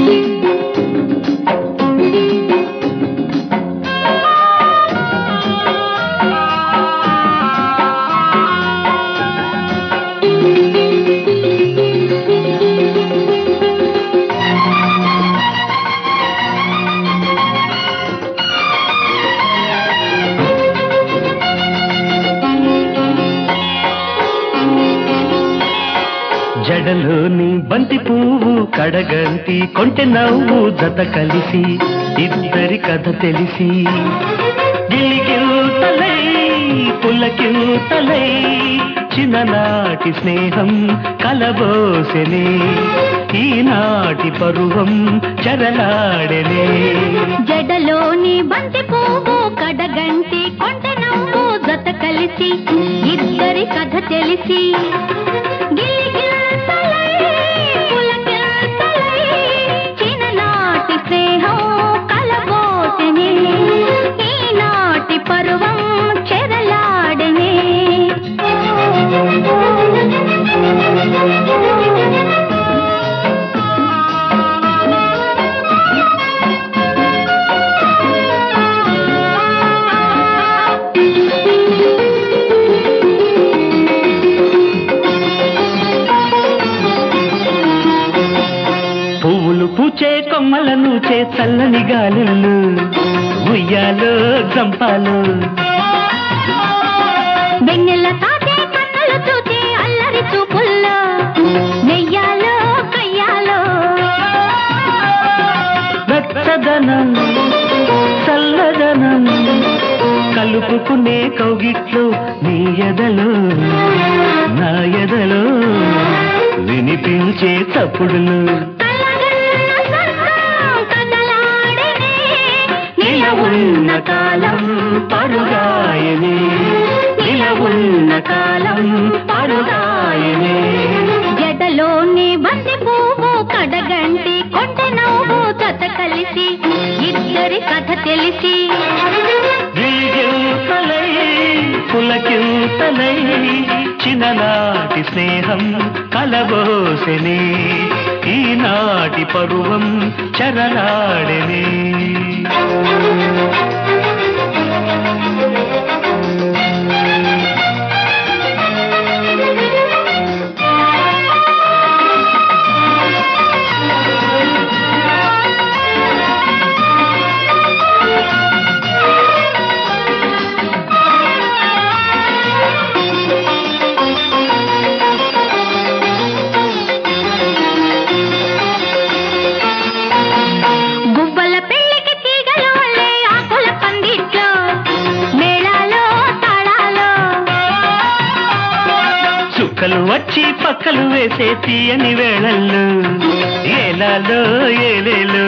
జడలోని బంతి పువ్వు కడగంటి కొంటె నవ్వు జత కలిసి ఇద్దరి కథ తెలిసి గిలిగిల్తలై పులకిల్తలై చిన్ననాటి స్నేహం కలబోసెనే ఈనాటి పరువం చెరలాడెనే జడలోని బంతి పువ్వు కడగంటి కొంట నవ్వు జత కలిసి ఇద్దరి కథ తెలిసి గిలిగిల్తలై, పులకిల్తలై, చిన్ననాటి స్నేహం కలబోసెనే, ఈనాటి పరువం చెరలాడెనే పువ్వులు పూచే కొమ్మలను చే చల్లని గాలులు ఉయ్యాలో జంపాలు వెన్నెల తాటే కన్నులు చూచే అల్లరి చూపుల్లో నెయ్యాలో కయ్యాలో వెచ్చదనం చల్లదనం కలుపుకునే కౌగిట్లు నీ ఎదలో నా ఎదలో వినిపించే తప్పుడులు కలగన్న స్వర్గం కదలాడెనే, నిల ఉన్న కాలం పరుగాయనే నిల ఉన్న కాలం పరుగాయనే జడలోని బంతి పువ్వు కడగంటి కొంట నవ్వు జత కలిసి ఇద్దరి కథ తెలిసి గిలిగిల్తలై పులకిల్తలై చిన్ననాటి స్నేహం కలబోసెనే ఈనాటి పరువం చరలాడెనే గువ్వల పెళ్లికి తీగలు వల్లే ఆకుల పందిట్లో మేళాలో తాళాలో చుక్కలు వచ్చి పక్కలు వేసే తీయని వేళల్లో ఏలాలో ఏలేలు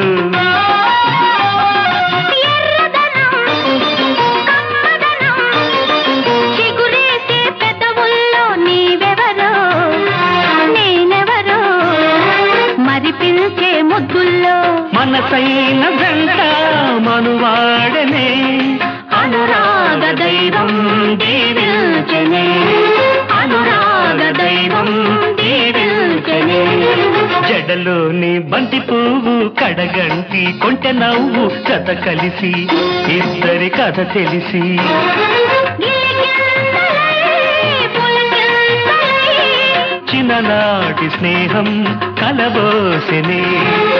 ఎర్రదనం, కమ్మదనం, చిగురేసే పెదవుల్లో నీవెవరో, నేనెవరో, మరి పిలిచే ముద్దుల్లో మనసైన వెంట మనువాడనే అనురాగ దైవం దీవిల్చనే అనురాగ దైవం దీవిల్చనే జడలోని బంతి పువ్వు కడగంటి కొంటె నవ్వు జత కలిసి ఇద్దరి కథ తెలిసి గిలిగిల్తలై, పులకిల్తలై, చిన్ననాటి స్నేహం కలబోసెనే